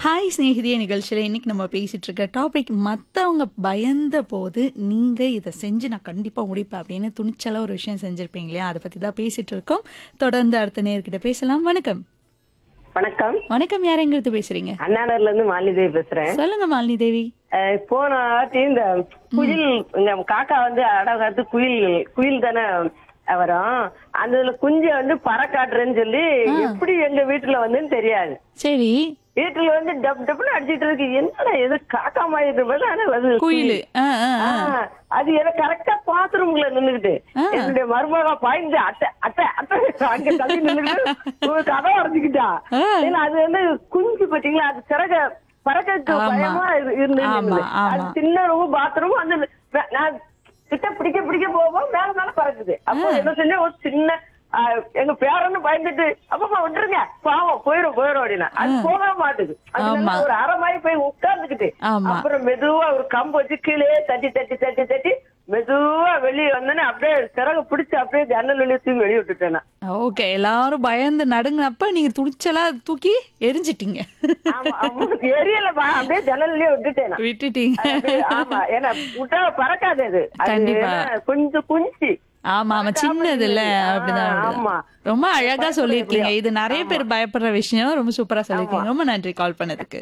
Hi சிநேகிதிய நிகழ்ச்சியில் இன்னைக்கு நம்ம பேசிட்டு இருக்க டாபிக் மற்றவங்க பயந்த போது நீங்கள் இதை செஞ்சு நான் கண்டிப்பாக முடிப்பேன் அப்படின்னு துணிச்சலாக ஒரு விஷயம் செஞ்சுருப்பீங்க இல்லையா அதை பற்றி தான் பேசிட்டு இருக்கோம் தொடர்ந்து அடுத்த நேர்கிட்ட பேசலாம் வணக்கம் வணக்கம் வணக்கம் யார் எங்கிறது பேசுறீங்க அண்ணாநகர்ல இருந்து மாலிதேவி பேசுறேன் சொல்லுங்க மாலினி தேவி அஹ் போன வாட்டி இந்த குயில் இந்த காக்கா வந்து அடகாத்து குயில் குயில் தானே வரும் அந்த இதுல குஞ்சை வந்து பறக்காட்டுறேன்னு சொல்லி எப்படி எங்க வீட்டுல வந்துன்னு தெரியாது சரி வீட்டுல வந்து டப் டப்னு அடிச்சிட்டு இருக்கு என்னடா எது காக்கா மாதிரி இருக்கு ஆனா அது குயில் ஆ ஆ ஆ. ஆ, அது எனக்கு கரெக்டா பாத்ரூம்ல நின்னுகிட்டு என்னுடைய மருமக பாய்ந்து அட்டை அட்டை அட்டை அங்க தள்ளி நின்னுகிட்டு ஒரு கதை அடைஞ்சுக்கிட்டா ஆ. ஏன்னா அது வந்து குஞ்சு பாத்தீங்களா அது சிறக பறக்க ஆமா. பயமா இரு- இருந்தது ஆமா, ஆமா. அது சின்ன ரூம் பாத்ரூம் அந்த வே- நான் கிட்ட பிடிக்க பிடிக்க போவோம் மேல மேல பறக்குது அப்போ என்ன செஞ்சேன் ஒரு சின்ன ஆ, எங்க பேரன்னு பயந்துட்டு அப்பமா விட்டுருங்க பாவம் போயிடும் போயிடும் அப்படின்னா அது போக மாட்டுது அது நல்லா ஆமா. ஒரு அரை மாதிரி போய் உட்கார்ந்துக்கிட்டு ஆமா. அப்புறம் மெதுவா ஒரு கம்பு வச்சு கீழே தட்டி தட்டி தட்டி தட்டி மெதுவா வெளியே வந்தோடனே அப்படியே சிறகு பிடிச்சு அப்படியே ஜன்னல் வெளியே தூக்கி வெளியே விட்டுட்டேன் நான். ஓகே எல்லாரும் பயந்து நடுங்கினப்ப நீங்க துணிச்சலா தூக்கி எரிஞ்சிட்டீங்க ஆமா ஆமா எரியலப்பா அப்படியே ஜன்னல்லையே விட்டுட்டேன் நான். விட்டுட்டீங்க அது, ஆமா ஏன்னா விட்டா பறக்காது அது அது கண்டிப்பா. ஏன்னா கொஞ்சம் குஞ்சு ஆமா ஆமா சின்னது இல்ல அப்படிதான் ஆ, அப்படிதான். ஆமா. ரொம்ப அழகா சொல்லியிருக்கீங்க இது நிறைய பேர் பயப்படுற விஷயம் ரொம்ப சூப்பரா சொல்லியிருக்கீங்க ரொம்ப நன்றி கால் பண்ணதுக்கு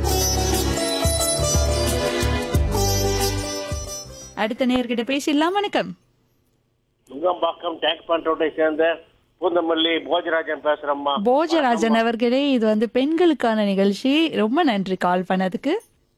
அடுத்த நேர்கிட்ட பேசிடலாம் வணக்கம் நுங்கம்பாக்கம் டேங்க் பண்றோட்டை சேர்ந்த பூந்தமல்லி போஜராஜன் பேசுறேம்மா போஜராஜன் அவர்களே இது வந்து பெண்களுக்கான நிகழ்ச்சி ரொம்ப நன்றி கால் பண்ணதுக்கு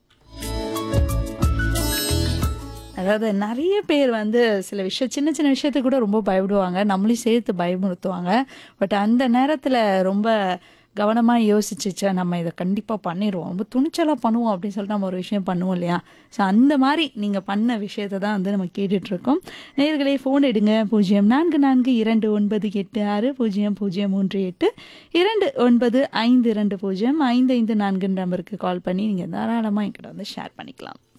அதாவது நிறைய பேர் வந்து சில விஷயம் சின்ன சின்ன விஷயத்துக்கு கூட ரொம்ப பயப்படுவாங்க நம்மளையும் சேர்த்து பயமுறுத்துவாங்க பட் அந்த நேரத்தில் ரொம்ப கவனமாக யோசிச்சுச்சா நம்ம இதை கண்டிப்பாக பண்ணிடுவோம் ரொம்ப துணிச்சலாக பண்ணுவோம் அப்படின்னு சொல்லிட்டு நம்ம ஒரு விஷயம் பண்ணுவோம் இல்லையா ஸோ அந்த மாதிரி நீங்கள் பண்ண விஷயத்தை தான் வந்து நம்ம கேட்டுட்ருக்கோம் நேர்களே ஃபோன் எடுங்க பூஜ்ஜியம் நான்கு நான்கு இரண்டு ஒன்பது எட்டு ஆறு பூஜ்ஜியம் பூஜ்ஜியம் மூன்று எட்டு இரண்டு ஒன்பது ஐந்து இரண்டு பூஜ்ஜியம் ஐந்து ஐந்து நான்கு நம்பருக்கு கால் பண்ணி நீங்கள் தாராளமாக என்கிட்ட வந்து ஷேர் பண்ணிக்கலாம்